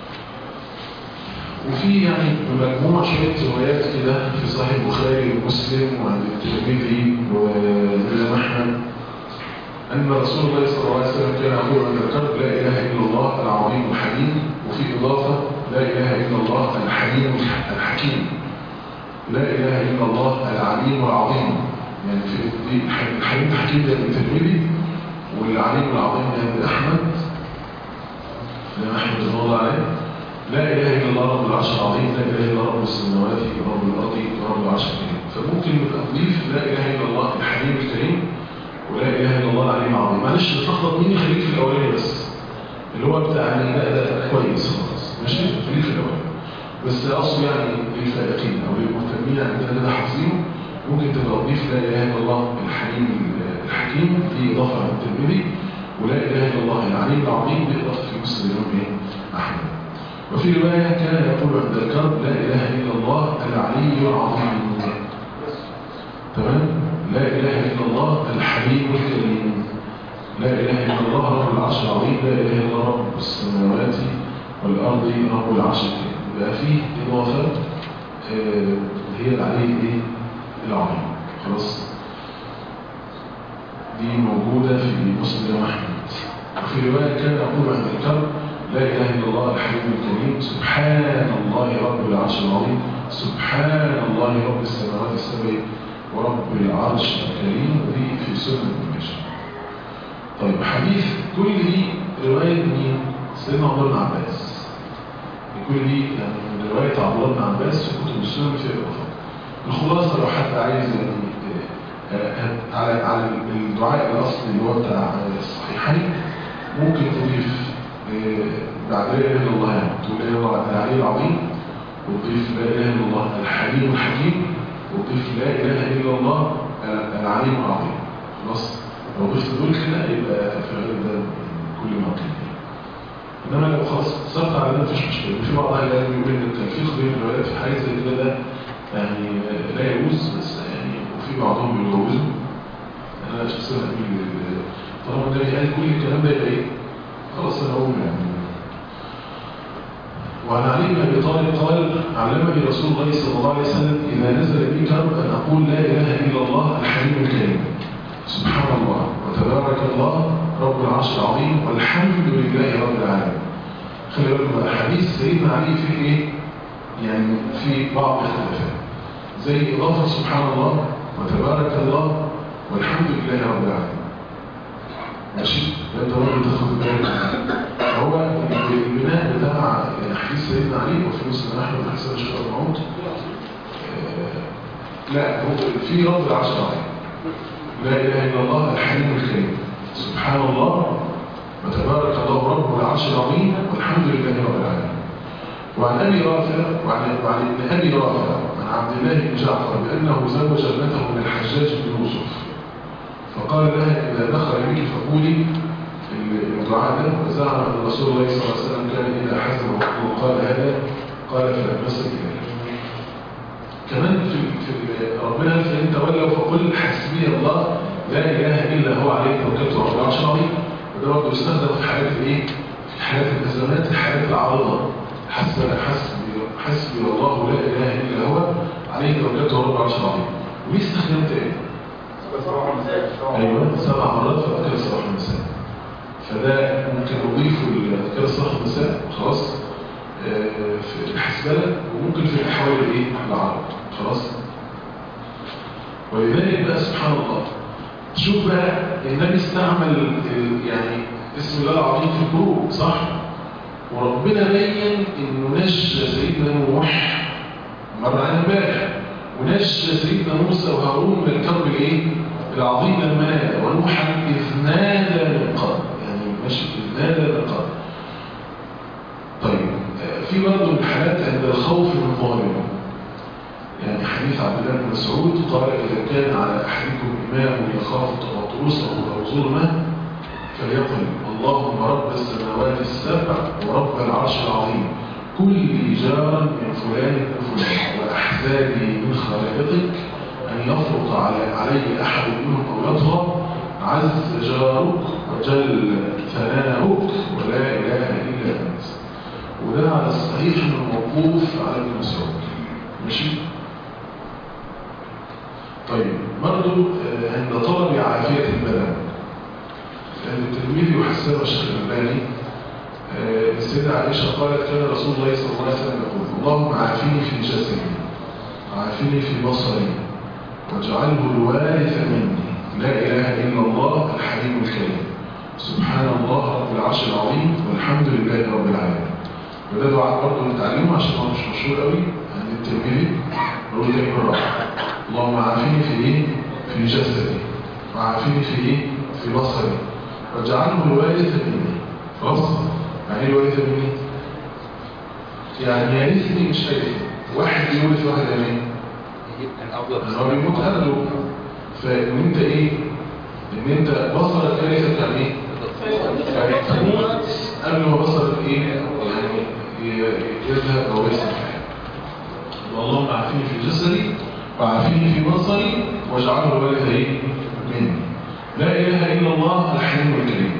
B: وفي يعني مجموعة شوية روايات كده في صحيح البخاري ومسلم وعند الترمذي والإمام أحمد أن رسول الله صلى الله عليه وسلم كان يقول عند الكرب لا إله إلا الله العظيم الحليم وفي إضافة لا إله إلا الله الحليم الحكيم لا إله إلا الله العليم العظيم يعني في دي الحليم الحكيم ده ابن ترمذي والعليم العظيم ده ابن أحمد الإمام أحمد رضي الله عليه لا إله إلا الله رب العرش العظيم لا إله إلا رب السماوات ورب الأرض ورب العرش الكريم فممكن نضيف لا إله إلا الله الحليم الكريم ولا إله إلا الله العليم العظيم معلش تلخبط مني خليك في الأولاني بس اللي هو بتاع ان ده ده كويس خلاص ماشي خليك في الأولاني بس أصله يعني للفائقين أو للمهتمين عندنا ده حافظينه ممكن تبقى تضيف لا إله إلا الله الحليم الحكيم دي إضافة عن الترمذي ولا إله إلا الله العليم العظيم دي إضافة في مسلم الإمام إيه؟ أحمد وفي رواية كان يقول عند الكرب لا إله إلا الله العلي العظيم تمام لا إله إلا الله الحليم الكريم لا إله إلا الله رب العرش العظيم لا إله إلا الله رب السماوات والأرض رب العرش الكريم يبقى فيه إضافة آه، هي العلي إيه؟ العظيم خلاص دي موجودة في مسلم أحمد وفي رواية كان يقول عند الكرب لا إله إلا الله الحليم الكريم سبحان الله رب العرش العظيم سبحان الله رب السماوات السبع ورب العرش الكريم ودي في سنة ابن ماجه طيب حديث كل دي رواية مين؟ سيدنا عبد الله بن عباس كل دي يعني من رواية عبد الله بن عباس في كتب السنن في الرفاق الخلاصة لو حد عايز يعني آه، آه، على على الدعاء الأصلي اللي هو بتاع الصحيحين ممكن تضيف آه، بعد لا إله إلا الله يعني تقول لا إله إلا الله العلي العظيم وتضيف لا إله إلا الله الحليم الحكيم وتضيف لا إله إلا الله العليم العظيم خلاص لو ضفت دول كده يبقى في الغالب ده كل ما قيل انما لو خلاص صرت على ده مفيش مشكله في بعض اهل العلم يقول ان التلفيق بين الروايات في حاجه زي كده ده يعني لا يجوز بس يعني وفي بعضهم بيجوزوا انا شخصيا اميل لل- طالما النبي قال كل الكلام ده يبقى ايه خلاص انا اقول يعني وعن علي بن ابي طالب قال علمني رسول الله صلى الله عليه وسلم اذا نزل بي كرب ان اقول لا اله الا الله الحليم الكريم سبحان الله وتبارك الله رب العرش العظيم والحمد لله رب العالمين خلي بالكم بقى حديث سيدنا علي فيه ايه يعني في بعض الاختلافات زي اضافه سبحان الله وتبارك الله والحمد لله رب العالمين ماشي ده انت برضه تاخد بالك هو البناء بتاع حديث سيدنا علي وفي مسلم احمد حسن الشيخ الموت لا هو في رب العرش العظيم لا اله الا الله الحليم الكريم سبحان الله وتبارك الله رب العرش العظيم والحمد لله رب العالمين وعن ابي رافع وعن وعن ابن ابي رافع عن عبد الله بن جعفر بانه زوج ابنته من الحجاج بن يوسف فقال لها اذا دخل بك فقولي الدعاء ده وزعم ان رسول الله صلى الله عليه وسلم كان اذا حزم وقال هذا قال فلبسك ذلك كمان في في ربنا قال فان تولوا فقل حسبي الله لا اله الا هو عليه توكلت رب العرش العظيم وده برضه يستخدم في حالات الايه؟ في حالات الازمات الحالات العارضه حسبي حسبي حسبي الله لا اله الا هو عليه توكلت رب العرش العظيم وليه استخدمت ايه؟ ايوه سبع مرات في اذكار الصباح والمساء فده ممكن نضيفه لاذكار الصباح والمساء خلاص آه، في الحسبله وممكن في الاحوال الايه؟ العرض خلاص ولذلك بقى سبحان الله شوف بقى النبي استعمل ال- يعني اسم الله العظيم في الكروب صح وربنا بين انه نجى سيدنا نوح مر عن امبارح ونجى سيدنا موسى وهارون من الكرب الايه العظيم لما نادى ونوحا اذ نادى من قبل يعني ماشي اذ نادى من قبل طيب آه، في برضه من الحالات عند الخوف من ظالم يعني حديث عبد الله بن مسعود قال إذا كان على أحدكم إمام يخاف تغطرسه أو ظلمه فليقل اللهم رب السماوات السبع ورب العرش العظيم كل جار من فلان من فلان وأحزابي من خالقك أن يفرط على علي أحد منهم أو يطغى عز جارك وجل ثناؤك ولا إله إلا أنت وده على الصحيح الموقوف على ابن مسعود ماشي طيب برضو آه، عند طلب عافية البدن عند الترمذي وحسنه الشيخ الألباني آه، السيدة عائشة قالت كان رسول الله صلى الله عليه وسلم يقول اللهم عافني في جسدي وعافني في بصري واجعله الوارث مني لا إله إلا الله الحليم الكريم سبحان الله رب العرش العظيم والحمد لله رب العالمين وده دعاء برضه نتعلمه عشان هو مش مشهور قوي عند الترمذي نقول تاني مرة اللهم عافني في ايه؟ في جسدي وعافني في ايه؟ في بصري واجعله الوارث مني خلاص؟ يعني ايه الوارث مني؟ يعني يرثني مش هيرثني واحد يورث واحد يعني
C: الأفضل
B: ان هو بيموت اهله فان انت ايه؟ ان انت بصرك يرثك يعني ايه؟ يعني تموت قبل ما بصرك ايه؟ يعني ي- يذهب او يسلم اللهم عافيني في جسدي وعافيني في بصري واجعله الوارث ايه؟ مني لا اله الا الله الحليم الكريم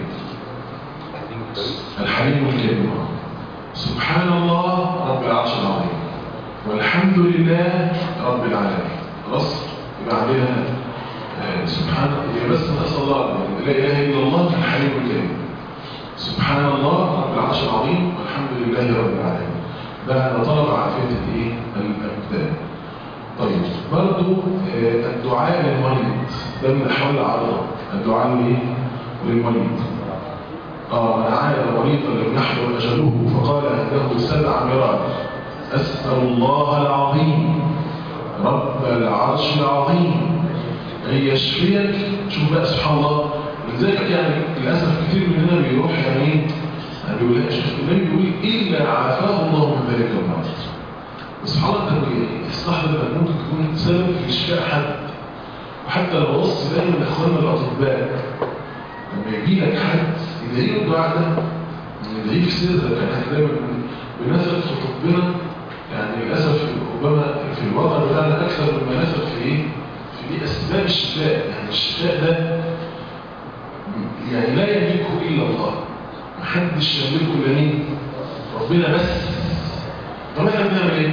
B: الحليم الكريم سبحان الله رب العرش العظيم والحمد لله رب العالمين خلاص يبقى عندنا آه، سبحان هي بس نسال الله لا اله الا الله الحليم الكريم سبحان الله رب العرش العظيم والحمد لله رب العالمين ده طلب عافيه الايه الابدان طيب برضو آه، الدعاء للمريض ده من احوال العرض الدعاء لايه للمريض آه من عاد مريضا لم يحضر أجله فقال له سبع مرات أسأل الله العظيم رب العرش العظيم أن يشفيك شوف بقى سبحان الله لذلك يعني للأسف كتير مننا بيروح يعني إيه؟ يعني بيقول لا شوف النبي بيقول إلا عافاه الله من ذلك المرض سبحان الله ده يستحضر أن ممكن تكون سبب في شفاء حد وحتى لو بص دايما إخواننا الأطباء لما يجي لك حد يدعيه الدعاء ده يدعيه في سرك يعني احنا دايما بنثق في طبنا يعني للاسف ربما في الوضع بتاعنا اكثر مما نثق في ايه؟ في ايه اسباب الشفاء يعني الشفاء ده يعني لا يملكه الا الله محدش يملكه الا مين؟ ربنا بس طب احنا بنعمل ايه؟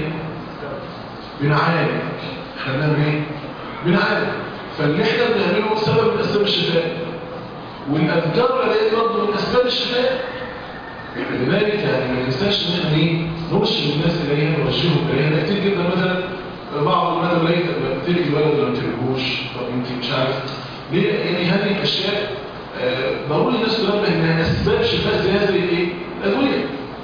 B: بنعالج احنا بنعمل ايه؟ بنعالج فاللي احنا بنعمله سبب من اسباب الشفاء والاذكار والعلاج برضه من اسباب الشفاء لذلك يعني ما ننساش ان احنا ايه نرشد الناس اليها نوجههم اليها ده كتير جدا مثلا بعض المثل لقيت تلقي الولد ولا ما تلقيهوش طب انت مش عارف ليه يعني هذه الاشياء آه، ضروري الناس تنبه انها اسباب شفاء زي زي ايه الادويه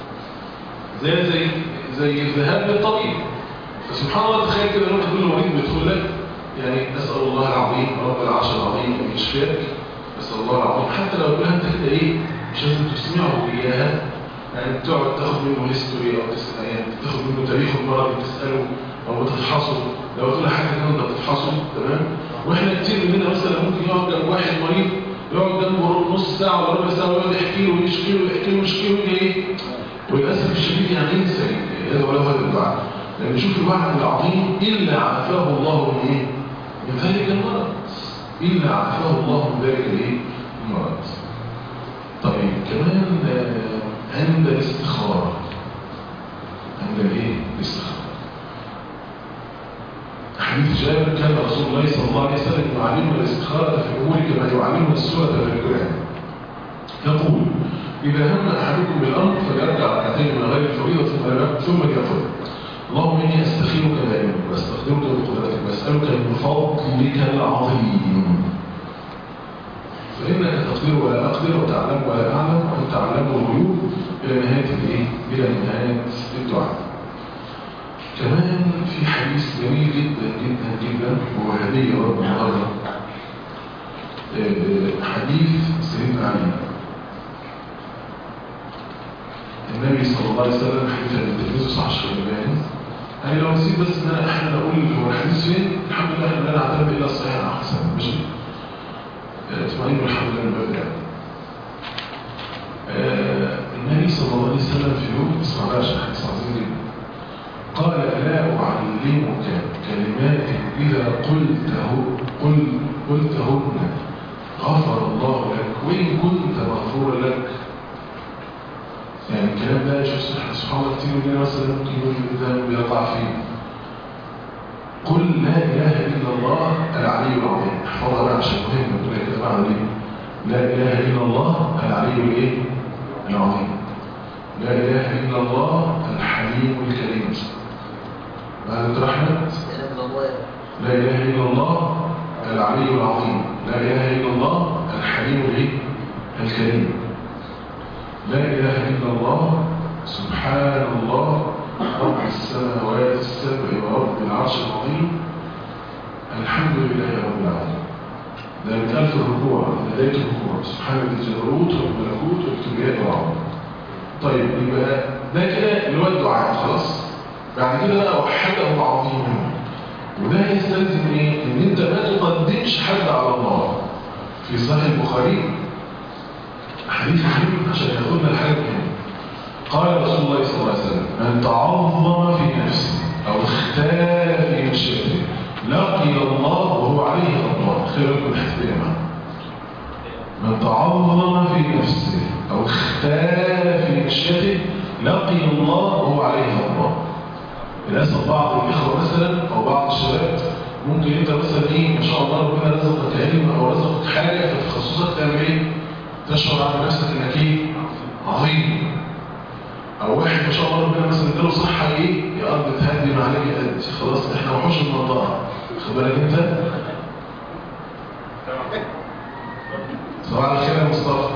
B: زي زي زي الذهاب للطبيب فسبحان الله تخيل كده لو كل مريض بيدخل لك يعني نسال الله العظيم رب العرش العظيم ان يشفيك نسال الله العظيم حتى لو قلها انت كده ايه مش لازم تسمعه اياها يعني تقعد تاخد منه هيستوري او تسال يعني تاخد منه تاريخ المرض تساله او بتفحصه لو تقول حاجه كده انت بتفحصه تمام واحنا كتير مننا مثلا ممكن يقعد جنب واحد مريض يقعد جنبه نص ساعه ولا ربع ساعه ويقعد يحكي له ويشكي له ويحكي له ويشكي له ويجي ايه وللاسف الشديد يعني ينسى هذا ولا هذا الدعاء لان شوف الوعد العظيم الا عافاه الله من ايه؟ من ذلك المرض الا عافاه الله من ذلك الايه؟ المرض طيب كمان آه، عند الاستخاره عند الايه؟ الاستخاره حديث جابر كان رسول الله صلى الله عليه وسلم يعلمنا الاستخاره في الامور كما يعلمنا السوره في القران يقول إذا هم أحدكم بالأمر فليرجع ركعتين من غير الفريضة ثم يرجع ثم يقول اللهم إني أستخيرك دائما وأستقدرك بقدرتك وأسألك من فضلك العظيم فإنك تقدر ولا أقدر وتعلم ولا أعلم وأنت تعلم الغيوب إلى نهاية الإيه؟ إلى نهاية الدعاء كمان في حديث جميل جدا جدا جدا وهو هدية رب النهارده آه، حديث سيدنا علي النبي صلى الله عليه وسلم حديث التلميذ صح الشيباني يعني لو نسيت بس ان انا احنا اقول هو الحديث فين الحمد لله احنا لا نعتمد الا الصحيح عن حسن ماشي آه، اطمئنوا الحمد لله من باب يعني آه، النبي صلى الله عليه وسلم في يوم اسمع بقى عشان حديث عظيم جدا قال لا أعلمك كلمات إذا قلته قل قلتهن غفر الله لك وإن كنت مغفورا لك يعني الكلام ده شوف سبحان الله كتير مننا مثلا ممكن يقول ده بيقع فيه قل لا إله إلا الله العلي العظيم احفظها بقى عشان مهم تقول كده بعمل إيه لا إله إلا الله العلي الإيه؟ العظيم لا إله إلا الله الحليم الكريم بعد رحمة لا إله إلا الله العلي العظيم لا إله إلا الله الحليم الإيه؟ الكريم لا إله إلا الله سبحان الله رب السماوات السبع ورب العرش العظيم الحمد لله رب العالمين ده بيتقال في الركوع بداية الركوع سبحان ذي الجبروت والملكوت والكبرياء والعظمة طيب يبقى ده كده اللي هو الدعاء خلاص بعد كده بقى وحده عظيما وده يستلزم ايه؟ ان انت ما تقدمش حد على الله في صحيح البخاري حديث مهم عشان ياخدنا الحاجة مهمة قال رسول الله صلى الله عليه وسلم من تعظم في نفسه او اختال في مشيئته لقي الله وهو عليه الله خير لكم الحديث يا جماعه من تعظم في نفسه او اختال في مشيئته لقي الله وهو عليه الله للاسف بعض الاخوه مثلا او بعض الشباب ممكن انت مثلا ايه ما شاء الله ربنا رزقك علم او رزقك حاجه في تخصصك تعمل ايه؟ تشعر عن نفسك انك ايه؟ عظيم او واحد ما شاء الله ربنا مثلا اداله صحه ايه يا ارض تهدي ما عليك قد خلاص احنا وحوش المنطقه خد بالك انت صباح الخير يا مصطفى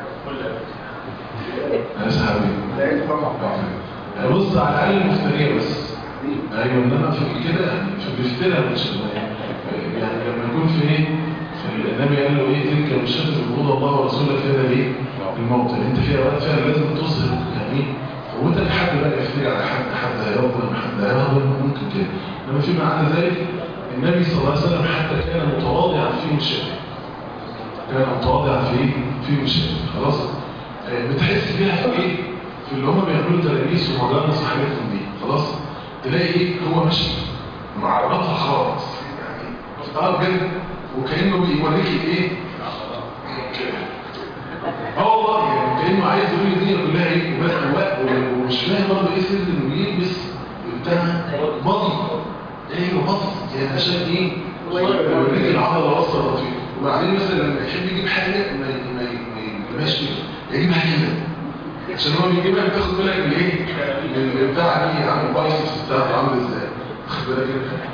B: يا صاحبي بص على الاقل المفتريه بس ايوه انما في كده في الافتراء مش يعني لما يكون في ايه النبي قال له ايه تلك المشاهد الوضوء الله ورسوله في هذا ايه الموطن انت في اوقات فعلا لازم تظهر يعني قوتك حد بقى يفتري على حد حد هيظلم حد هيهضم ممكن كده انما فيما عدا ذلك النبي صلى الله عليه وسلم حتى كان متواضعا في مشاهد كان متواضعا في في مشاهد خلاص آه بتحس بيها في ايه في اللي هم بيعملوا تلاميذ ومجانس وحاجاتهم دي خلاص تلاقي ايه هو ماشي معرضها خالص يعني اه بجد وكانه بيوريك ايه اه والله يعني كانه عايز يقول الدنيا كلها ايه وبس ومش فاهم برضه ايه سر انه يلبس بتاع بطي ايه بطي يعني عشان ايه يوريك العضله وصل فيه وبعدين مثلا لما يحب يجيب حاجه ما ما يجيبهاش كده يجيبها كده عشان هو بيجيبها بتاخد بالك من ايه من البتاع دي عامل البايسبس بتاعته عامل ازاي واخد بالك انت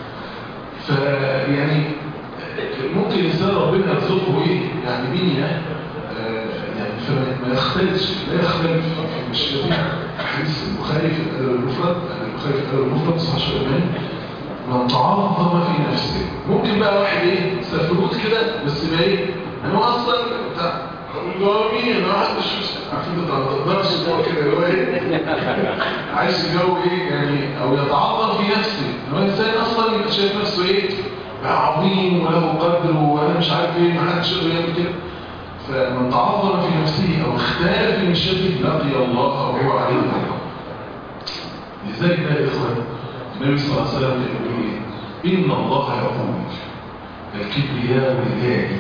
B: فيعني ممكن الانسان ربنا يرزقه ايه يعني بنيه يعني فما يختلفش لا يختلف في المشكله حديث البخاري في الادب المفرد البخاري في الادب المفرد صحيح الامام من تعظم في نفسه ممكن بقى واحد ايه سفروت كده بس يبقى ايه انا اصلا بتاع مين انا واحد مش عارفين ما تقدرش هو كده اللي هو ايه عايش الجو ايه يعني او يتعظم في نفسه هو الانسان اصلا يبقى شايف نفسه ايه عظيم وله قدر وانا مش عارف ايه ما حدش يقدر يعمل كده فمن تعظم في نفسه او اختال في مشيته لقي الله وهو عليه الله لذلك يا اخوان النبي صلى الله عليه وسلم يقول ايه ان الله يقول الكبرياء ردائي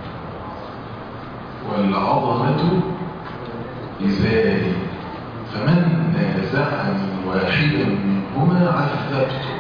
B: والعظمه ازاري فمن نازعني واحدا منهما عذبته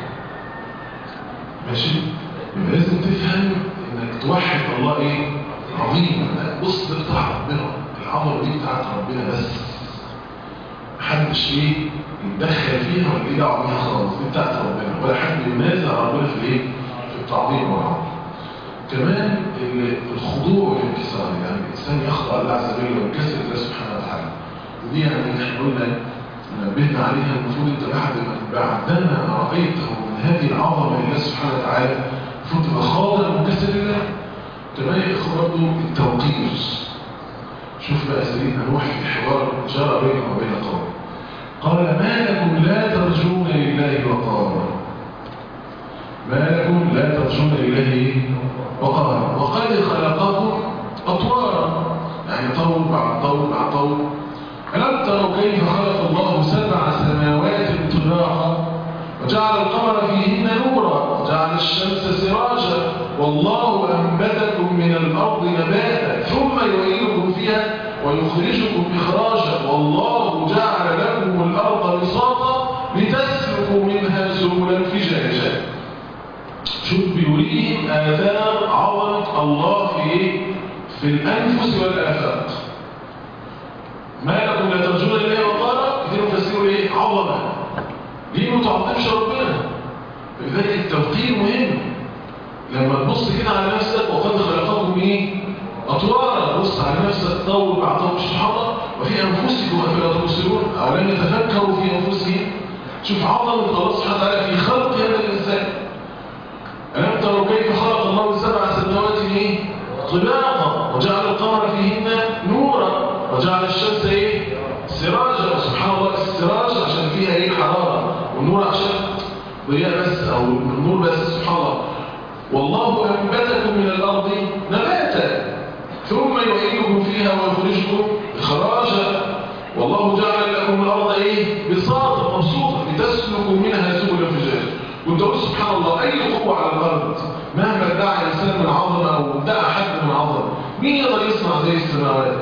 B: ماشي يبقى لازم تفهم انك توحد الله ايه عظيم بص ده بتاع ربنا العظمه دي بتاعت ربنا بس محدش ايه يتدخل فيها ولا ايه دعوه بيها خالص دي بتاعت ربنا ولا حد ينازع ربنا في الايه في التعظيم والعظمه كمان الخضوع والانكسار يعني الانسان يخضع الله عز وجل وينكسر الله سبحانه وتعالى ودي يعني احنا قلنا نبهنا عليها المفروض انت بعد ما بعدما رايته من هذه العظمه لله سبحانه وتعالى المفروض تبقى خاضع ومنكسر لله كمان يا اخو برضه التوقير شوف بقى سيدنا نوح في حوار جرى بينه وبين قومه قال ما لكم لا ترجون لله وقارا ما لكم لا ترجون لله وقارا وقد خلقكم اطوارا يعني طول بعد طول بعد طول ألم تروا كيف خلق الله سبع سماوات طباقا وجعل القمر فيهن نورا وجعل الشمس سراجا والله أنبتكم من الأرض نباتا ثم يعيدكم فيها ويخرجكم إخراجا والله جعل لكم الأرض بساطا لتسلكوا منها سبلا فجاجا شوف بيوريهم آثار عظمة الله في إيه؟ في الأنف الأنفس والآفاق ما لكم لا ترجون الله وقارا كثير مفسروا ايه عظمة ليه ما تعظمش ربنا لذلك التوقير مهم لما تبص كده على نفسك وقد خلقكم ايه أطوارا بص على نفسك طور بعد طور سبحان الله وفي أنفسكم أفلا تبصرون أولم يتفكروا في أنفسهم شوف عظمة الله سبحانه وتعالى في خلق هذا الإنسان ألم تروا كيف خلق الله سبع سماوات ايه طباقا وجعل القمر فيهن نورا وجعل الشمس ايه سراجا سبحان الله السراج عشان فيها ايه حرارة والنور عشان ضياء بس او النور بس سبحان الله والله أنبتكم من الأرض نباتا ثم يعيدكم فيها ويخرجكم إخراجا والله جعل لكم الأرض إيه بساطة مبسوطة لتسلكوا منها سبل الفجاج وانت قلت سبحان الله أي قوة على الأرض مهما ادعى إنسان من عظمة أو ادعى حد من عظمة مين يقدر يصنع زي السماوات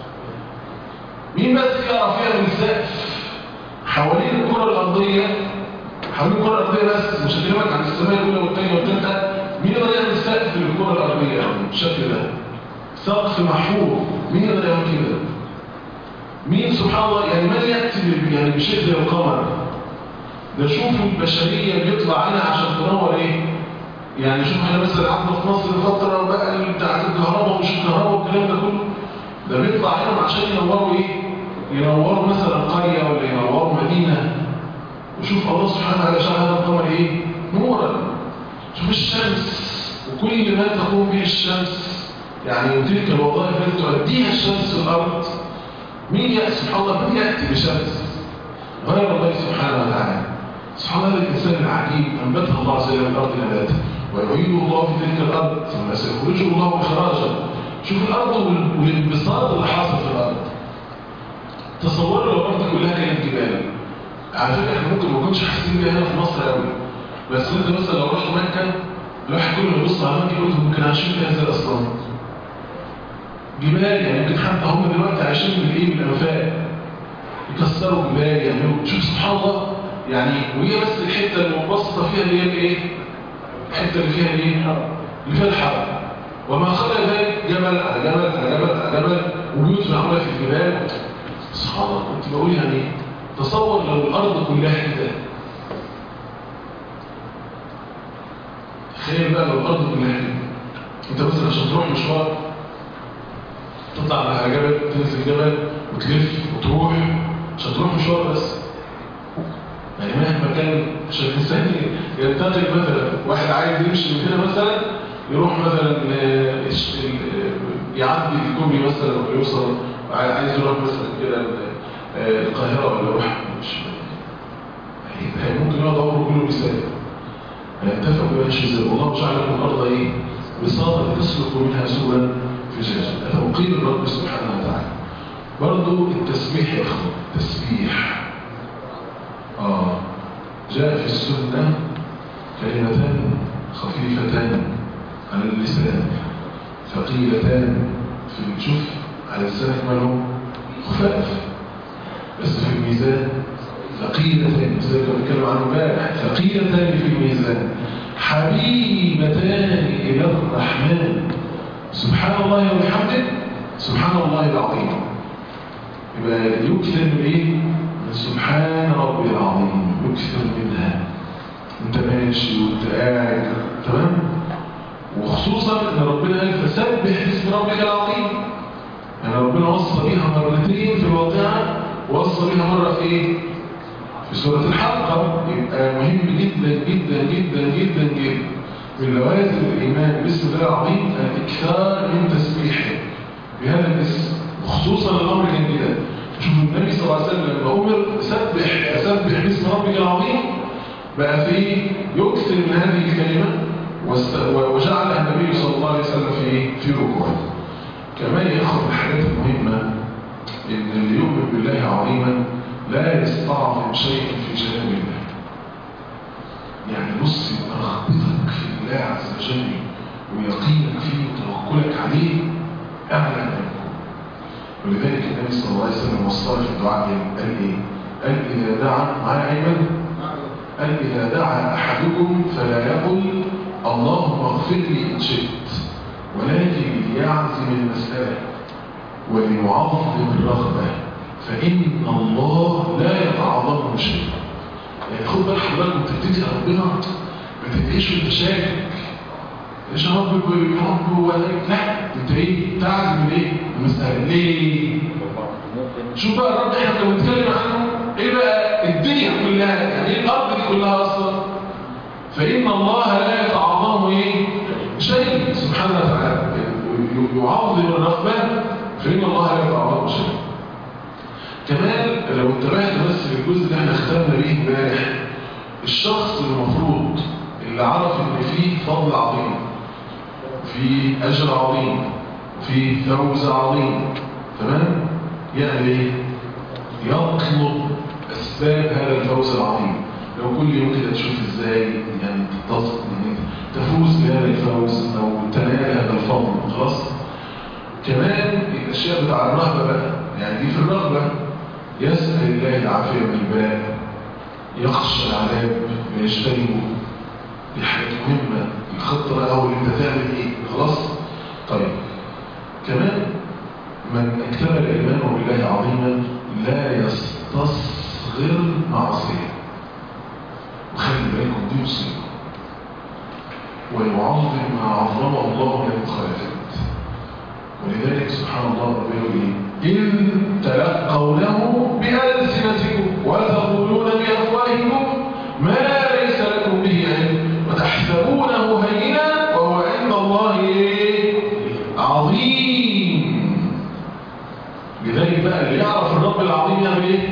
B: مين بس يعرف يعمل سقف حوالين الكرة الأرضية حوالين الكرة الأرضية بس مش هكلمك عن السماء الأولى والثانية والثالثة مين يقدر يعمل سقف للكرة الأرضية بالشكل ده سقف محفوظ مين يقدر يعمل كده مين سبحان الله يعني من يأتي بال- يعني بشكل القمر ده شوفوا البشرية بيطلع عنها عشان تنور ايه يعني شوف احنا مثلا قعدنا في مصر فترة بقى اللي بتاعت الكهرباء ومش الكهرباء والكلام ده كله ده بيطلع هنا عشان ينوروا ايه ينوروا مثلا قرية ولا ينوروا مدينة وشوف الله سبحانه وتعالى جعل هذا القمر ايه نورا شوف الشمس وكل ما تقوم به الشمس يعني تلك الوظائف التي تؤديها الشمس في الارض مين يأتي سبحان الله من يأتي بشمس غير الله سبحانه وتعالى سبحان الله الإنسان العجيب أنبتها الله عز وجل من الأرض نباتا ويعيده الله في تلك الأرض ثم سيخرجه الله إخراجا شوف الأرض وال- والانبساط اللي حاصل في الأرض تصور لو الأرض كلها كانت جبال على فكرة احنا ممكن ما نكونش حاسين بيها هنا في مصر قوي بس انت مثلا لو رحت مكة الواحد كل ما يبص على مكة يقول ممكن عايشين فيها ازاي اصلا جبال يعني يمكن حتى هم دلوقتي عايشين بالايه بالانفاق يكسروا جبال يعملوا شوف سبحان الله يعني وهي بس الحته المنبسطه فيها اللي هي الايه الحته اللي فيها الايه اللي فيها الحرب وما خلق ذلك جبل على جبل على جبل على جبل وبيوت معموله في الجبال سبحان الله كنت بقول يعني تصور لو الارض كلها كده تخيل بقى لو الارض كلها كده انت مثلا عشان تروح مشوار تطلع على جبل تنزل جبل وتلف وتروح عشان تروح مشوار بس يعني مهما كان عشان الانسان ينتقل مثلا واحد عايز يمشي من هنا مثلا يروح مثلا آه، يش- آه، يعدي الكوبري مثلا ويوصل عايز يروح مثلا كده آه، القاهره ولا يروح مش يعني ممكن يقعد عمره كله بيسافر هيتفق بماشي ازاي والله جعل لكم الارض ايه بساطه تسلك منها سبلا فجاجا توقير الرب سبحانه وتعالى برضو التسبيح يا اخوان تسبيح اه جاء في السنه كلمتان خفيفتان على اللسان ثقيلتان في شوف على لسانك مالهم خفاف بس في الميزان ثقيلتان زي ما بنتكلم عنه امبارح ثقيلتان في الميزان حبيبتان الى الرحمن سبحان الله وبحمده سبحان الله العظيم يبقى يكثر من ايه من سبحان ربي العظيم يكثر منها انت ماشي وانت قاعد تمام وخصوصا ان ربنا قال فسبح باسم ربك العظيم يعني ربنا وصى بيها مرتين في الواقعه ووصى بيها مره في ايه في سورة الحلقة يبقى مهم جدا جدا جدا جدا جدا من لوازم الإيمان باسم الله العظيم الإكثار من تسبيحه بهذا الاسم وخصوصا الأمر كان كده شوف النبي صلى الله عليه وسلم لما أمر سبح سبح باسم ربك العظيم بقى فيه يكثر من هذه الكلمة واست- وجعلها النبي صلى الله عليه وسلم في في ركوعه كمان ياخذ الحاجات المهمة إن اللي يؤمن بالله عظيما لا يستعظم شيء في جلال الله يعني بص يبقى رغبتك في الله عز وجل ويقينك فيه وتوكلك عليه أعلى ما يكون ولذلك النبي صلى الله عليه وسلم وصى في الدعاء قال إيه؟ قال إذا دعا معايا أيمن قال إذا دعا أحدكم فلا يقل اللهم اغفر لي إن شئت ولكن ليعزم المسألة وليعظم الرغبة فإن الله لا يتعظمه شيء يعني خد بالك حضرتك وانت بتدعي ربنا ما تدعيش وانت شاكك ايش يا رب يا رب ولا لا انت ايه تعزم من ايه؟ المسألة ليه؟ شوف بقى الرب احنا كنا بنتكلم عنه ايه بقى الدنيا كلها يعني ايه الارض دي كلها اصلا فان الله لا يتعظمه ايه شيء سبحانه وتعالى يعظم الرغبه فان الله لا يتعظمه شيء كمان لو انتبهت بس للجزء اللي احنا اخترنا بيه امبارح الشخص المفروض اللي عرف ان فيه فضل عظيم في اجر عظيم في فوز عظيم تمام يعمل ايه يطلب اسباب هذا الفوز العظيم لو كل يوم كده تشوف ازاي يعني تتصل ان تفوز بهذا الفوز او تنال هذا الفضل خلاص كمان الاشياء بتاع الرهبه بقى يعني دي في الرغبه يسال الله العافيه من البلاء يخشى العذاب ويجتنبه دي حاجات مهمه الخطه بقى او انت تعمل ايه خلاص طيب كمان من اكتمل إيمانه بالله عظيما لا يستصغر معصية وخلي بالكم دي مصيبة ويعظم ما عظمه الله من المخالفات ولذلك سبحان الله ربنا يقول إن تلقونه بألسنتكم وتقولون بأفواهكم ما ليس لكم به علم وتحسبونه هينا وهو عند الله إيه؟ عظيم لذلك بقى اللي يعرف الرب العظيم يعمل ايه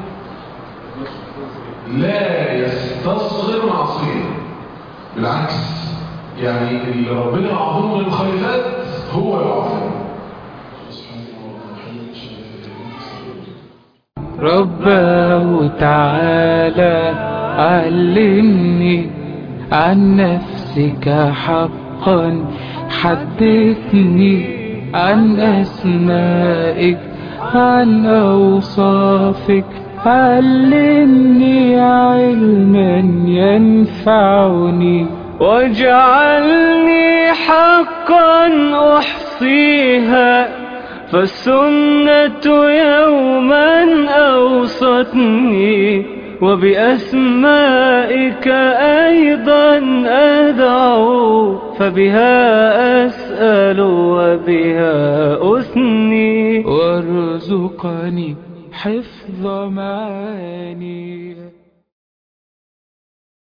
B: لا يستصغر معصيه بالعكس يعني اللي ربنا عظيم من المخالفات هو يعظم
A: رباه تعالى علمني عن نفسك حقا حدثني عن أسمائك عن أوصافك علمني علما ينفعني واجعلني حقا أحصيها فالسنة يوما أوصتني وبأسمائك أيضا أدعو فبها أسأل وبها أثني وارزقني حفظ معاني